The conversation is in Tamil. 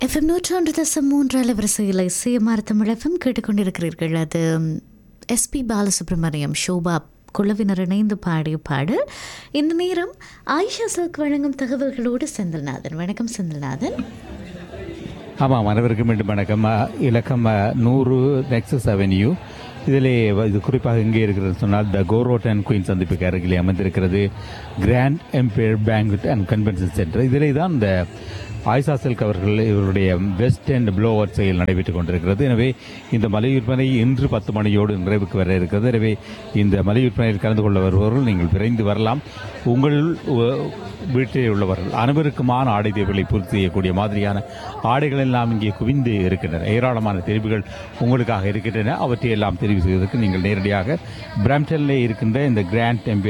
எஃப்எம் நூற்றாண்டு தசம் மூன்று அலைவரிசையில் சிஎம்ஆர் தமிழ் எஃப்எம் கேட்டுக்கொண்டிருக்கிறீர்கள் அது எஸ்பி பாலசுப்ரமணியம் ஷோபா குழுவினர் இணைந்து பாடிய பாடல் இந்த நேரம் ஆயிஷா சில்க் வழங்கும் தகவல்களோடு செந்தில்நாதன் வணக்கம் செந்தில்நாதன் ஆமாம் அனைவருக்கும் மீண்டும் வணக்கம் அ, இலக்கம் அ, நூறு நெக்ஸஸ் அவென்யூ இதிலே வ- இது குறிப்பாக எங்கே இருக்கிறது சொன்னால் த கோரோட் அண்ட் குயின் சந்திப்புக்கு அருகிலே அமைந்திருக்கிறது grand empire banquet and convention centre இதிலே தான் இந்த ஆயிஷா சில்க் அவர்கள் இவருடைய வெஸ்ட் அண்ட் ப்ளோவர் செயல் நடைபெற்றுக் கொண்டிருக்கிறது எனவே இந்த மலை விற்பனை இன்று பத்து மணியோடு நிறைவுக்கு வர இருக்கிறது எனவே இந்த மலை விற்பனையில் கலந்து கொள்ள வருபவர்கள் நீங்கள் விரைந்து வரலாம் உங்கள் உ- வீட்டில் உள்ளவர்கள் அனைவருக்குமான ஆடை தேவைகளை பூர்த்தி செய்யக்கூடிய மாதிரியான ஆடைகள் எல்லாம் இங்கே குவிந்து இருக்கின்றன ஏராளமான தெரிவுகள் உங்களுக்காக இருக்கின்றன அவற்றை எல்லாம் தெரிவு செய்வதற்கு நீங்கள் நேரடியாக பிராம்டனிலே இருக்கின்ற இந்த கிராண்ட் எம்பி